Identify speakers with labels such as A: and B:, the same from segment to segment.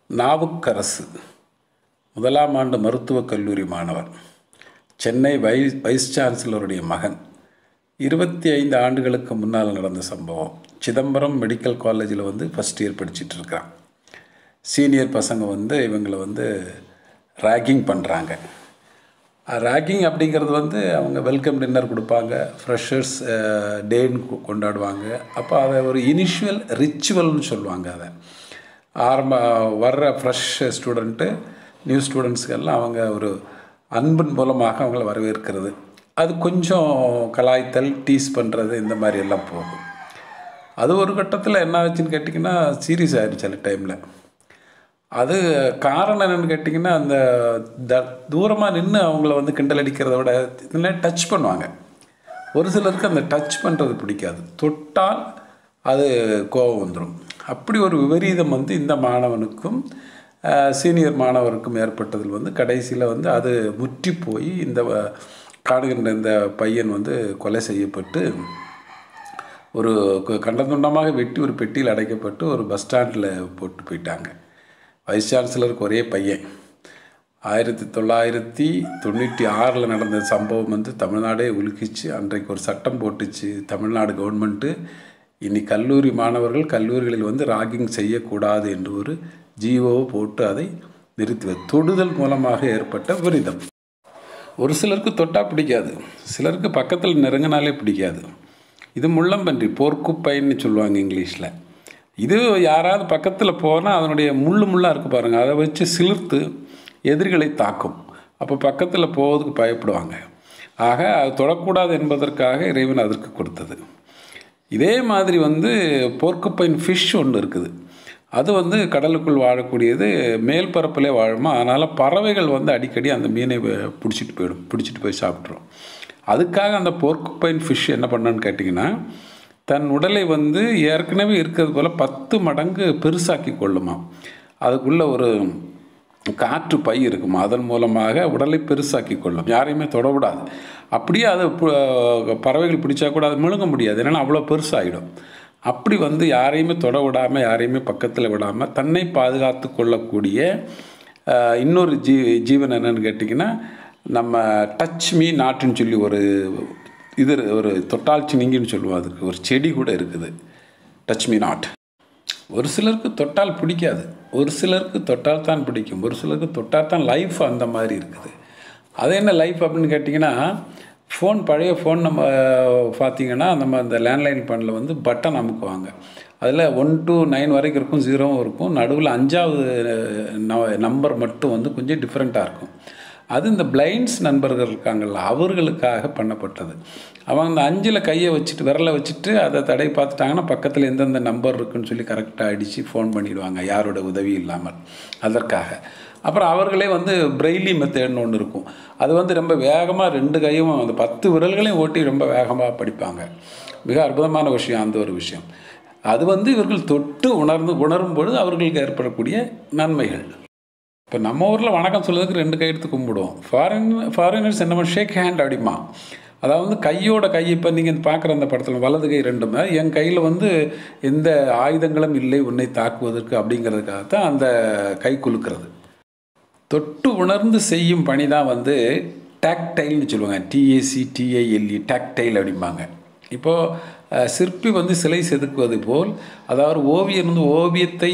A: நாவுக்கரசு முதலாம் ஆண்டு மருத்துவக் கல்லூரி மாணவர் சென்னை வை வைஸ் சான்சலருடைய மகன் இருபத்தி ஐந்து ஆண்டுகளுக்கு முன்னால் நடந்த சம்பவம் சிதம்பரம் மெடிக்கல் காலேஜில் வந்து ஃபஸ்ட் இயர் படிச்சுட்டு இருக்கான் சீனியர் பசங்க வந்து இவங்களை வந்து ரேக்கிங் பண்ணுறாங்க ரேக்கிங் அப்படிங்கிறது வந்து அவங்க வெல்கம் டின்னர் கொடுப்பாங்க ஃப்ரெஷர்ஸ் டேன்னு கொண்டாடுவாங்க அப்போ அதை ஒரு இனிஷுவல் ரிச்சுவல்னு சொல்லுவாங்க அதை ஆரம்ப வர்ற ஃப்ரெஷ் ஸ்டூடெண்ட்டு நியூ ஸ்டூடெண்ட்ஸ்க்கெல்லாம் அவங்க ஒரு அன்பின் மூலமாக அவங்கள வரவேற்கிறது அது கொஞ்சம் கலாய்த்தல் டீஸ் பண்ணுறது இந்த மாதிரி எல்லாம் போகும் அது ஒரு கட்டத்தில் என்ன ஆச்சுன்னு கேட்டிங்கன்னா சீரியஸ் ஆகிடுச்சு அந்த டைமில் அது காரணம் என்னென்னு கேட்டிங்கன்னா அந்த த தூரமாக நின்று அவங்கள வந்து கிண்டல் அடிக்கிறத விட இதெல்லாம் டச் பண்ணுவாங்க ஒரு சிலருக்கு அந்த டச் பண்ணுறது பிடிக்காது தொட்டால் அது கோபம் வந்துடும் அப்படி ஒரு விபரீதம் வந்து இந்த மாணவனுக்கும் சீனியர் மாணவருக்கும் ஏற்பட்டதில் வந்து கடைசியில் வந்து அது முற்றி போய் இந்த காடுகின்ற இந்த பையன் வந்து கொலை செய்யப்பட்டு ஒரு கண்டந்துண்டமாக வெட்டி ஒரு பெட்டியில் அடைக்கப்பட்டு ஒரு பஸ் ஸ்டாண்டில் போட்டு போயிட்டாங்க வைஸ் சான்சலருக்கு ஒரே பையன் ஆயிரத்தி தொள்ளாயிரத்தி தொண்ணூற்றி ஆறில் நடந்த சம்பவம் வந்து தமிழ்நாடே உலுக்கிச்சு அன்றைக்கு ஒரு சட்டம் போட்டுச்சு தமிழ்நாடு கவர்மெண்ட்டு இனி கல்லூரி மாணவர்கள் கல்லூரிகளில் வந்து ராகிங் செய்யக்கூடாது என்று ஒரு ஜிஓ போட்டு அதை நிறுத்தி தொடுதல் மூலமாக ஏற்பட்ட விபரீதம் ஒரு சிலருக்கு தொட்டா பிடிக்காது சிலருக்கு பக்கத்தில் நெருங்கினாலே பிடிக்காது இது முள்ளம்பன்றி போர்க்குப்பைன்னு சொல்லுவாங்க இங்கிலீஷில் இது யாராவது பக்கத்தில் போனால் அதனுடைய முள்ளு முள்ளாக இருக்குது பாருங்கள் அதை வச்சு சிலிர்த்து எதிரிகளை தாக்கும் அப்போ பக்கத்தில் போவதுக்கு பயப்படுவாங்க ஆக அது தொடக்கூடாது என்பதற்காக இறைவன் அதற்கு கொடுத்தது இதே மாதிரி வந்து போர்க்குப்பைன் ஃபிஷ் ஒன்று இருக்குது அது வந்து கடலுக்குள் வாழக்கூடியது மேல் பரப்பிலே வாழுமா அதனால் பறவைகள் வந்து அடிக்கடி அந்த மீனை பிடிச்சிட்டு போயிடும் பிடிச்சிட்டு போய் சாப்பிட்ரும் அதுக்காக அந்த போர்க்குப்பைன் ஃபிஷ் என்ன பண்ணான்னு கேட்டிங்கன்னா தன் உடலை வந்து ஏற்கனவே இருக்கிறது போல் பத்து மடங்கு பெருசாக்கி கொள்ளுமா அதுக்குள்ளே ஒரு காற்று பை இருக்குமா அதன் மூலமாக உடலை பெருசாக்கி கொள்ளும் யாரையுமே தொடவிடாது அப்படியே அது பறவைகள் பிடிச்சா கூட அதை முழுங்க முடியாது ஏன்னா அவ்வளோ பெருசாகிடும் அப்படி வந்து யாரையுமே தொட விடாமல் யாரையுமே பக்கத்தில் விடாமல் தன்னை பாதுகாத்து கொள்ளக்கூடிய இன்னொரு ஜீ ஜீவன் என்னன்னு கேட்டிங்கன்னா நம்ம டச் மீ நாட்டுன்னு சொல்லி ஒரு இது ஒரு தொட்டால் சினிங்கின்னு சொல்லுவோம் அதுக்கு ஒரு செடி கூட இருக்குது டச் மீ நாட் ஒரு சிலருக்கு தொட்டால் பிடிக்காது ஒரு சிலருக்கு தொட்டால் தான் பிடிக்கும் ஒரு சிலருக்கு தொட்டால் தான் லைஃப் அந்த மாதிரி இருக்குது அது என்ன லைஃப் அப்படின்னு கேட்டிங்கன்னா ஃபோன் பழைய ஃபோன் நம்ம பார்த்திங்கன்னா நம்ம அந்த லேண்ட்லைன் பண்ணில் வந்து பட்டன் அமுக்குவாங்க அதில் ஒன் டு நைன் வரைக்கும் இருக்கும் ஜீரோவும் இருக்கும் நடுவில் அஞ்சாவது நம்பர் மட்டும் வந்து கொஞ்சம் டிஃப்ரெண்ட்டாக இருக்கும் அது இந்த பிளைண்ட்ஸ் நண்பர்கள் இருக்காங்கள்ல அவர்களுக்காக பண்ணப்பட்டது அவங்க அந்த அஞ்சில் கையை வச்சுட்டு விரலை வச்சுட்டு அதை தடை பார்த்துட்டாங்கன்னா பக்கத்தில் எந்தெந்த நம்பர் இருக்குன்னு சொல்லி கரெக்டாக அடித்து ஃபோன் பண்ணிடுவாங்க யாரோட உதவி இல்லாமல் அதற்காக அப்புறம் அவர்களே வந்து பிரெய்லி மெத்தேட்னு ஒன்று இருக்கும் அது வந்து ரொம்ப வேகமாக ரெண்டு கையும் அந்த பத்து விரல்களையும் ஓட்டி ரொம்ப வேகமாக படிப்பாங்க மிக அற்புதமான விஷயம் அந்த ஒரு விஷயம் அது வந்து இவர்கள் தொட்டு உணர்ந்து உணரும் பொழுது அவர்களுக்கு ஏற்படக்கூடிய நன்மைகள் இப்போ நம்ம ஊரில் வணக்கம் சொல்லுறதுக்கு ரெண்டு கை எடுத்து கும்பிடுவோம் ஃபாரின் ஃபாரினர்ஸ் என்ன ஷேக் ஹேண்ட் அடிமா அதாவது கையோட கை இப்போ நீங்கள் பார்க்குற அந்த படத்தில் வலது கை ரெண்டுமே என் கையில் வந்து எந்த ஆயுதங்களும் இல்லை உன்னை தாக்குவதற்கு அப்படிங்கிறதுக்காக தான் அந்த கை குலுக்கிறது தொட்டு உணர்ந்து செய்யும் பணி தான் வந்து டாக்டைல்னு சொல்லுவாங்க டிஏசி டிஏஎல்இ டாக்டைல் அப்படிம்பாங்க இப்போது சிற்பி வந்து சிலை செதுக்குவது போல் அதாவது ஓவியர் வந்து ஓவியத்தை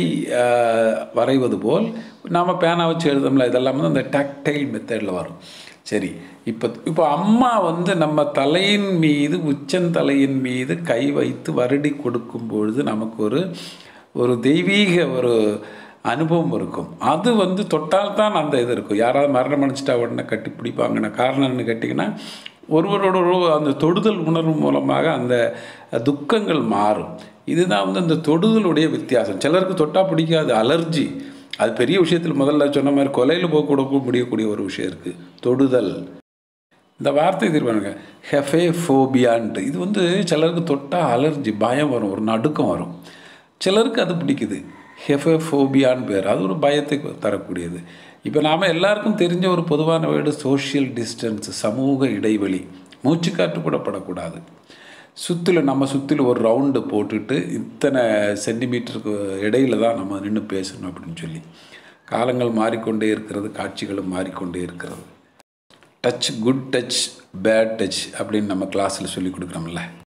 A: வரைவது போல் நாம் பேனா வச்சு எழுதோம்ல இதெல்லாம் வந்து அந்த டாக்டைல் மெத்தடில் வரும் சரி இப்போ இப்போ அம்மா வந்து நம்ம தலையின் மீது உச்சந்தலையின் மீது கை வைத்து வருடி கொடுக்கும் பொழுது நமக்கு ஒரு ஒரு தெய்வீக ஒரு அனுபவம் இருக்கும் அது வந்து தொட்டால் தான் அந்த இது இருக்கும் யாராவது மரணம் அடைச்சிட்டா உடனே கட்டி பிடிப்பாங்கன்னு காரணம் என்ன கேட்டிங்கன்னா ஒருவரோட அந்த தொடுதல் உணர்வு மூலமாக அந்த துக்கங்கள் மாறும் இதுதான் வந்து அந்த தொடுதலுடைய வித்தியாசம் சிலருக்கு தொட்டால் பிடிக்காது அலர்ஜி அது பெரிய விஷயத்தில் முதல்ல சொன்ன மாதிரி கொலையில் போக கூட முடியக்கூடிய ஒரு விஷயம் இருக்குது தொடுதல் இந்த வார்த்தை தீர்வானுங்க ஹெஃபே ஃபோபியான்ட்டு இது வந்து சிலருக்கு தொட்டால் அலர்ஜி பயம் வரும் ஒரு நடுக்கம் வரும் சிலருக்கு அது பிடிக்குது ஹெஃபோபியான்னு பேர் அது ஒரு பயத்தை தரக்கூடியது இப்போ நாம் எல்லாருக்கும் தெரிஞ்ச ஒரு பொதுவான வேர்டு சோஷியல் டிஸ்டன்ஸ் சமூக இடைவெளி மூச்சு காற்று கூட படக்கூடாது சுற்றில் நம்ம சுற்றில் ஒரு ரவுண்டு போட்டுட்டு இத்தனை சென்டிமீட்டருக்கு இடையில தான் நம்ம நின்று பேசணும் அப்படின்னு சொல்லி காலங்கள் மாறிக்கொண்டே இருக்கிறது காட்சிகளும் மாறிக்கொண்டே இருக்கிறது touch good touch bad touch அப்படின்னு நம்ம கிளாஸில் சொல்லி கொடுக்குறோம்ல